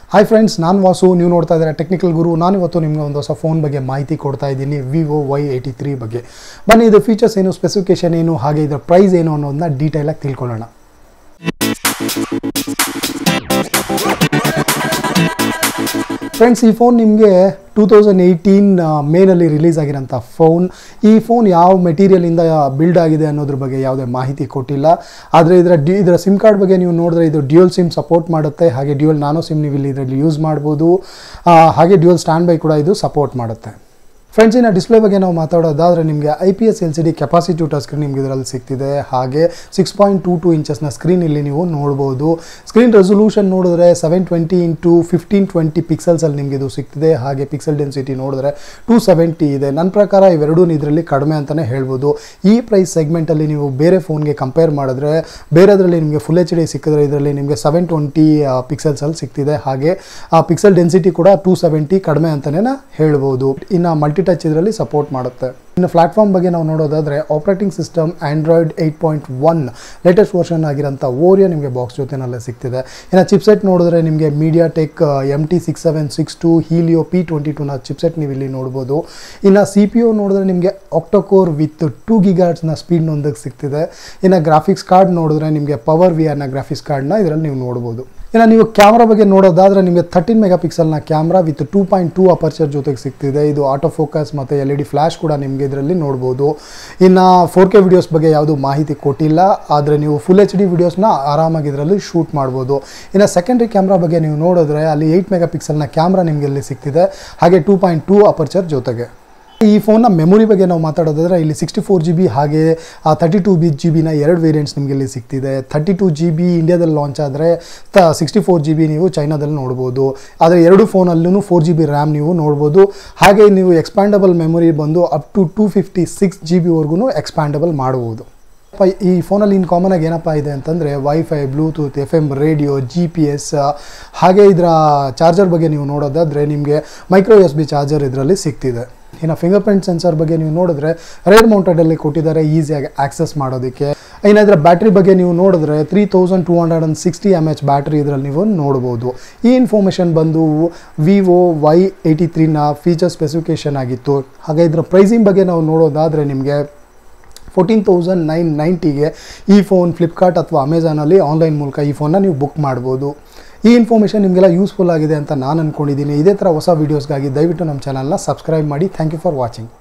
hi friends ನಾನು ವಾಸು ನೀವು ನೋಡ್ತಾ ಇದ್ದಾರೆ ಟೆಕ್ನಿಕಲ್ ಗುರು ನಾನು ಇವತ್ತು ನಿಮಗೆ ಒಂದು ಹೊಸ ಫೋನ್ ಬಗ್ಗೆ ಮಾಹಿತಿ ಕೊಡ್ತಾ ಇದ್ದೀನಿ ವಿವೋ ವೈ ಏಯ್ಟಿ ತ್ರೀ ಬಗ್ಗೆ ಬನ್ನಿ ಇದು ಫೀಚರ್ಸ್ ಏನು ಸ್ಪೆಸಿಫಿಕೇಶನ್ ಏನು ಹಾಗೆ ಇದರ ಪ್ರೈಸ್ ಏನು ಅನ್ನೋದನ್ನ ಡೀಟೇಲಾಗಿ ತಿಳ್ಕೊಳ್ಳೋಣ ಫ್ರೆಂಡ್ಸ್ ಈ ಫೋನ್ ನಿಮಗೆ ಟೂ ತೌಸಂಡ್ ಏಯ್ಟೀನ್ ಮೇನಲ್ಲಿ ರಿಲೀಸ್ ಆಗಿರೋಂಥ ಫೋನ್ ಈ ಫೋನ್ ಯಾವ ಮೆಟೀರಿಯಲಿಂದ ಬಿಲ್ಡ್ ಆಗಿದೆ ಅನ್ನೋದ್ರ ಬಗ್ಗೆ ಯಾವುದೇ ಮಾಹಿತಿ ಕೊಟ್ಟಿಲ್ಲ ಆದರೆ ಇದರ ಡಿ ಇದರ ಸಿಮ್ ಕಾರ್ಡ್ ಬಗ್ಗೆ ನೀವು ನೋಡಿದ್ರೆ ಇದು ಡ್ಯೂಯಲ್ ಸಿಮ್ ಸಪೋರ್ಟ್ ಮಾಡುತ್ತೆ ಹಾಗೆ ಡ್ಯೂಯಲ್ ನಾನೋ ಸಿಮ್ ನೀವು ಇಲ್ಲಿ ಇದರಲ್ಲಿ ಯೂಸ್ ಮಾಡ್ಬೋದು ಆ, ಹಾಗೆ ಡ್ಯೂಯಲ್ ಸ್ಟ್ಯಾಂಡ್ ಬೈ ಕೂಡ ಇದು ಸಪೋರ್ಟ್ ಮಾಡುತ್ತೆ ಫ್ರೆಂಡ್ಸ್ ಇನ್ನು ಡಿಸ್ಪ್ಲೇ ಬಗ್ಗೆ ನಾವು ಮಾತಾಡೋದಾದರೆ ನಿಮಗೆ I P S L C D capacity touch screen ನಿಮಗೆ ಇದರಲ್ಲಿ ಸಿಗ್ತಿದೆ ಹಾಗೆ ಸಿಕ್ಸ್ ಪಾಯಿಂಟ್ ಟೂ ಟೂ ಇಂಚಸ್ನ ಸ್ಕ್ರೀನ್ ಇಲ್ಲಿ ನೀವು ನೋಡ್ಬೋದು ಸ್ಕ್ರೀನ್ ರೆಸೊಲ್ಯೂಷನ್ ನೋಡಿದ್ರೆ seven twenty into fifteen twenty ಪಿಕ್ಸೆಲ್ಸಲ್ಲಿ ನಿಮಗೆ ಇದು ಸಿಗ್ತಿದೆ ಹಾಗೆ ಪಿಕ್ಸೆಲ್ ಡೆನ್ಸಿಟಿ ನೋಡಿದ್ರೆ ಟೂ ಸೆವೆಂಟಿ ಇದೆ ನನ್ನ ಪ್ರಕಾರ ಇವೆರಡೂ ಇದರಲ್ಲಿ ಕಡಿಮೆ ಅಂತಲೇ ಹೇಳ್ಬೋದು ಈ ಪ್ರೈಸ್ ಸೆಗ್ಮೆಂಟಲ್ಲಿ ನೀವು ಬೇರೆ ಫೋನ್ಗೆ ಕಂಪೇರ್ ಮಾಡಿದ್ರೆ ಬೇರೆದರಲ್ಲಿ ನಿಮಗೆ ಫುಲ್ ಎಚ್ ಡಿ ಸಿಕ್ಕಿದ್ರೆ ಇದರಲ್ಲಿ ನಿಮಗೆ ಸೆವೆನ್ ಟ್ವೆಂಟಿ ಪಿಕ್ಸೆಲ್ಸಲ್ಲಿ ಸಿಗ್ತಿದೆ ಹಾಗೆ ಆ ಪಿಕ್ಸೆಲ್ ಡೆನ್ಸಿಟಿ ಕೂಡ ಟೂ ಸೆವೆಂಟಿ ಕಡಿಮೆ ಅಂತಲೇ ಹೇಳ್ಬೋದು ಇನ್ನು ಮಲ್ಟಿ ಟಚ್ ಇದರಲ್ಲಿ ಸಪೋರ್ಟ್ ಮಾಡುತ್ತೆ ಇನ್ನು ಪ್ಲಾಟ್ಫಾರ್ಮ್ ಬಗ್ಗೆ ನಾವು ನೋಡೋದಾದರೆ operating system Android eight point one latest version ಆಗಿರೋಂಥ ಓರಿಯೋ ನಿಮಗೆ ಬಾಕ್ಸ್ ಜೊತೆನಲ್ಲೇ ಸಿಗ್ತಿದೆ ಇನ್ನು ಚಿಪ್ಸೆಟ್ ನೋಡಿದ್ರೆ ನಿಮಗೆ MediaTek M T six seven six two Helio P twenty ಟೂನ ಚಿಪ್ಸೆಟ್ ನೀವು ಇಲ್ಲಿ ನೋಡ್ಬೋದು ಇನ್ನು ಸಿ ಪಿ ಯು ನೋಡಿದ್ರೆ ನಿಮಗೆ ಆಕ್ಟೋಕೋರ್ ವಿತ್ ಟೂ ಗಿಗಾಟ್ಸ್ನ ಸ್ಪೀಡ್ ನೊಂದಕ್ಕೆ ಸಿಗ್ತಿದೆ ಇನ್ನು ಗ್ರಾಫಿಕ್ಸ್ ಕಾರ್ಡ್ ನೋಡಿದ್ರೆ ನಿಮಗೆ ಪವರ್ ವಿ ಆರ್ನ ಗ್ರಾಫಿಕ್ಸ್ ಕಾರ್ಡ್ನ ಇದರಲ್ಲಿ ನೀವು ನೋಡ್ಬೋದು ಇನ್ನು ನೀವು ಕ್ಯಾಮ್ರಾ ಬಗ್ಗೆ ನೋಡೋದಾದರೆ ನಿಮಗೆ ಥರ್ಟೀನ್ ಮೆಗಾ ಪಿಕ್ಸೆಲ್ನ camera with two point two aperture ಜೊತೆಗೆ ಸಿಗ್ತಿದೆ ಇದು ಆಟೋ ಫೋಕಸ್ ಮತ್ತು ಎಲ್ ಇ ಡಿ ಫ್ಲ್ಯಾಶ್ ಕೂಡ ನಿಮಗೆ ಇದರಲ್ಲಿ ನೋಡ್ಬೋದು ಇನ್ನು ಫೋರ್ ಕೆ ವಿಡಿಯೋಸ್ ಬಗ್ಗೆ ಯಾವುದೂ ಮಾಹಿತಿ ಕೊಟ್ಟಿಲ್ಲ ಆದರೆ ನೀವು ಫುಲ್ ಎಚ್ ಡಿ ವಿಡಿಯೋಸ್ನ ಆರಾಮಾಗಿ ಇದರಲ್ಲಿ ಶೂಟ್ ಮಾಡ್ಬೋದು ಇನ್ನು ಸೆಕೆಂಡ್ರಿ ಕ್ಯಾಮ್ರಾ ಬಗ್ಗೆ ನೀವು ನೋಡಿದ್ರೆ ಅಲ್ಲಿ ಏಯ್ಟ್ ಮೆಗಾ ಪಿಕ್ಸೆಲ್ನ ಕ್ಯಾಮ್ರಾ ನಿಮಗೆ ಇಲ್ಲಿ ಸಿಗ್ತಿದೆ ಹಾಗೆ ಟೂ ಪಾಯಿಂಟ್ ಟೂ ಅಪರ್ಚರ್ ಜೊತೆಗೆ ಈ ಫೋನ್ನ ಮೆಮೊರಿ ಬಗ್ಗೆ ನಾವು ಮಾತಾಡೋದಾದ್ರೆ ಇಲ್ಲಿ ಸಿಕ್ಸ್ಟಿ ಫೋರ್ ಜಿ ಬಿ ಹಾಗೆ ತರ್ಟಿ ಟೂ ಬಿ ಜಿ ಬಿನ ಎರಡು ವೇರಿಯಂಟ್ಸ್ ನಿಮಗೆ ಇಲ್ಲಿ ಸಿಗ್ತಿದೆ ಥರ್ಟಿ ಟೂ ಜಿ ಬಿ ಇಂಡಿಯಾದಲ್ಲಿ ಲಾಂಚ್ ಆದರೆ ತ ಸಿಕ್ಸ್ಟಿ ಫೋರ್ ಜಿ ಬಿ ನೀವು ಚೈನಾದಲ್ಲಿ ನೋಡ್ಬೋದು ಆದರೆ ಎರಡು ಫೋನಲ್ಲೂ ಫೋರ್ ಜಿ ಬಿ ರ್ಯಾಮ್ ನೀವು ನೋಡ್ಬೋದು ಹಾಗೆ ನೀವು ಎಕ್ಸ್ಪ್ಯಾಂಡಬಲ್ ಮೆಮೊರಿ ಬಂದು up to two fifty six G ಬಿವರೆಗೂ ಎಕ್ಸ್ಪ್ಯಾಂಡಬಲ್ ಮಾಡ್ಬೋದು ಪ- ಈ ಫೋನಲ್ಲಿ ಇನ್ ಕಾಮನ್ ಆಗಿ ಏನಪ್ಪ ಇದೆ ಅಂತಂದರೆ wifi Bluetooth F M radio G P S ಹಾಗೆ ಇದರ ಚಾರ್ಜರ್ ಬಗ್ಗೆ ನೀವು ನೋಡೋದಾದರೆ ನಿಮಗೆ ಮೈಕ್ರೋ ಎಸ್ ಬಿ ಚಾರ್ಜರ್ ಇದರಲ್ಲಿ ಸಿಗ್ತಿದೆ ಇನ್ನು ಫಿಂಗರ್ ಪ್ರಿಂಟ್ ಸೆನ್ಸರ್ ಬಗ್ಗೆ ನೀವು ನೋಡಿದ್ರೆ ರೇರ್ ಮೌಂಟೆಡಲ್ಲಿ ಕೊಟ್ಟಿದ್ದಾರೆ ಈಸಿಯಾಗಿ ಆಕ್ಸೆಸ್ ಮಾಡೋದಕ್ಕೆ ಇನ್ನು ಇದರ ಬ್ಯಾಟ್ರಿ ಬಗ್ಗೆ ನೀವು ನೋಡಿದ್ರೆ three thousand two hundred and sixty M H battery ಇದರಲ್ಲಿ ನೀವು ನೋಡ್ಬೋದು ಈ ಇನ್ಫಾರ್ಮೇಷನ್ ಬಂದು ವಿವೋ ವೈ ಏಯ್ಟಿ ತ್ರೀನ ಫೀಚರ್ ಸ್ಪೆಸಿಫಿಕೇಷನ್ ಆಗಿತ್ತು ಹಾಗೆ ಇದರ ಪ್ರೈಸಿಂಗ್ ಬಗ್ಗೆ ನಾವು ನೋಡೋದಾದರೆ ನಿಮಗೆ ಫೋರ್ಟೀನ್ ತೌಸಂಡ್ ನೈನ್ ನೈಂಟಿಗೆ ಈ ಫೋನ್ ಫ್ಲಿಪ್ಕಾರ್ಟ್ ಅಥವಾ ಅಮೆಝಾನಲ್ಲಿ ಆನ್ಲೈನ್ ಮೂಲಕ ಈ ಫೋನ್ನ ನೀವು ಬುಕ್ ಮಾಡ್ಬೋದು ಈ ಇನ್ಫಾರ್ಮೇಷನ್ ನಿಮಗೆಲ್ಲ ಯೂಸ್ಫುಲ್ ಆಗಿದೆ ಅಂತ ನಾನು ಅಂದ್ಕೊಂಡಿದ್ದೀನಿ ಇದೇ ಥರ ಹೊಸ ವೀಡಿಯೋಸ್ಗಾಗಿ ದಯವಿಟ್ಟು ನಮ್ಮ ಚಾನಲ್ನ ಸಬ್ಸ್ಕ್ರೈಬ್ ಮಾಡಿ ಥ್ಯಾಂಕ್ ಯು ಫಾರ್ ವಾಚಿಂಗ್